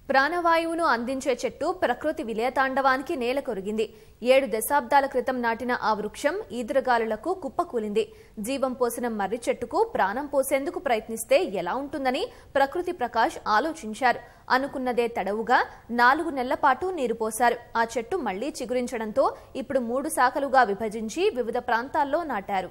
ప్రాణవాయువును అందించే చెట్టు ప్రకృతి విలయతాండవానికి నేల కొరిగింది ఏడు దశాబ్దాల క్రితం నాటిన ఆ వృక్షం ఈదురుగాలులకు కుప్పకూలింది జీవం పోసిన మర్రి చెట్టుకు ప్రాణం పోసేందుకు ప్రయత్నిస్తే ఎలా ఉంటుందని ప్రకృతి ప్రకాష్ ఆలోచించారు అనుకున్నదే తడవుగా నాలుగు నెలల పాటు నీరు పోశారు ఆ చెట్టు మళ్లీ చిగురించడంతో ఇప్పుడు మూడు శాఖలుగా విభజించి వివిధ ప్రాంతాల్లో నాటారు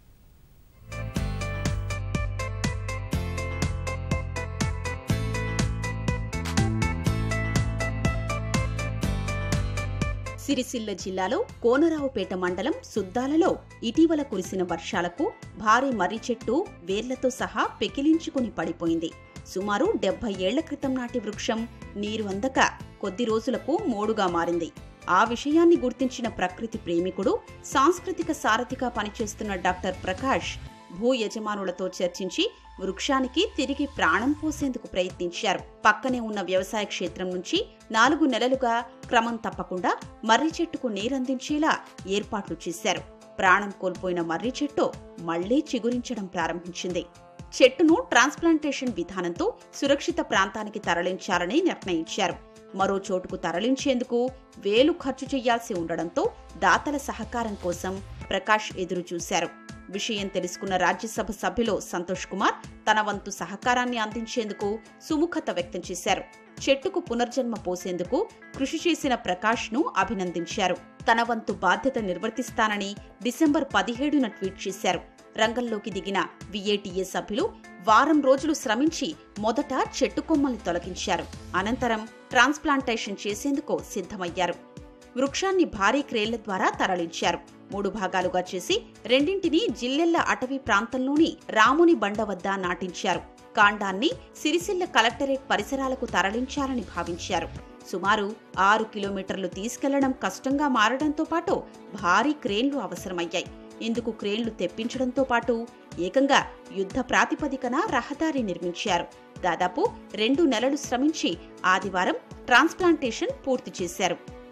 సిరిసిల్ల జిల్లాలో కోనరావుపేట మండలం సుద్దాలలో ఇటీవల కురిసిన వర్షాలకు భారీ మర్రి చెట్టు వేర్లతో సహా పెకిలించుకుని పడిపోయింది సుమారు డెబ్బై ఏళ్ల క్రితం నాటి వృక్షం నీరు అందక కొద్ది రోజులకు మోడుగా మారింది ఆ విషయాన్ని గుర్తించిన ప్రకృతి ప్రేమికుడు సాంస్కృతిక సారథిగా పనిచేస్తున్న డాక్టర్ ప్రకాష్ భూ యజమానులతో చర్చించి వృక్షానికి తిరిగి ప్రాణం పోసేందుకు ప్రయత్నించారు పక్కనే ఉన్న వ్యవసాయ క్షేత్రం నుంచి నాలుగు నెలలుగా క్రమం తప్పకుండా మర్రి చెట్టుకు నీరందించేలా ఏర్పాట్లు చేశారు ప్రాణం కోల్పోయిన మర్రి చెట్టు మళ్లీ చిగురించడం ప్రారంభించింది చెట్టును ట్రాన్స్ప్లాంటేషన్ విధానంతో సురక్షిత ప్రాంతానికి తరలించాలని నిర్ణయించారు మరో చోటుకు తరలించేందుకు వేలు ఖర్చు చేయాల్సి ఉండడంతో దాతల సహకారం కోసం ప్రకాష్ ఎదురు చూశారు విషయం తెలుసుకున్న రాజ్యసభ సభ్యులు సంతోష్ కుమార్ తన వంతు సహకారాన్ని అందించేందుకు సుముఖత వ్యక్తం చేశారు చెట్టుకు పునర్జన్మ పోసేందుకు కృషి చేసిన ప్రకాష్ ను అభినందించారు తన వంతు బాధ్యత నిర్వర్తిస్తానని డిసెంబర్ పదిహేడున ట్వీట్ చేశారు రంగంలోకి దిగిన విఏటీఏ సభ్యులు వారం రోజులు శ్రమించి మొదట చెట్టు కొమ్మల్ని తొలగించారు అనంతరం ట్రాన్స్ప్లాంటేషన్ చేసేందుకు సిద్ధమయ్యారు వృక్షాన్ని భారీ క్రేళ్ల ద్వారా తరలించారు మూడు భాగాలుగా చేసి రెండింటిని జిల్లెళ్ల అటవీ ప్రాంతంలోని రాముని బండ వద్ద నాటించారు కాండాన్ని సిరిసిల్ల కలెక్టరేట్ పరిసరాలకు తరలించాలని భావించారు సుమారు ఆరు కిలోమీటర్లు తీసుకెళ్లడం కష్టంగా మారడంతో పాటు భారీ క్రేన్లు అవసరమయ్యాయి ఇందుకు క్రేన్లు తెప్పించడంతో పాటు ఏకంగా యుద్ధ ప్రాతిపదికన రహదారి నిర్మించారు దాదాపు రెండు నెలలు శ్రమించి ఆదివారం ట్రాన్స్ప్లాంటేషన్ పూర్తి చేశారు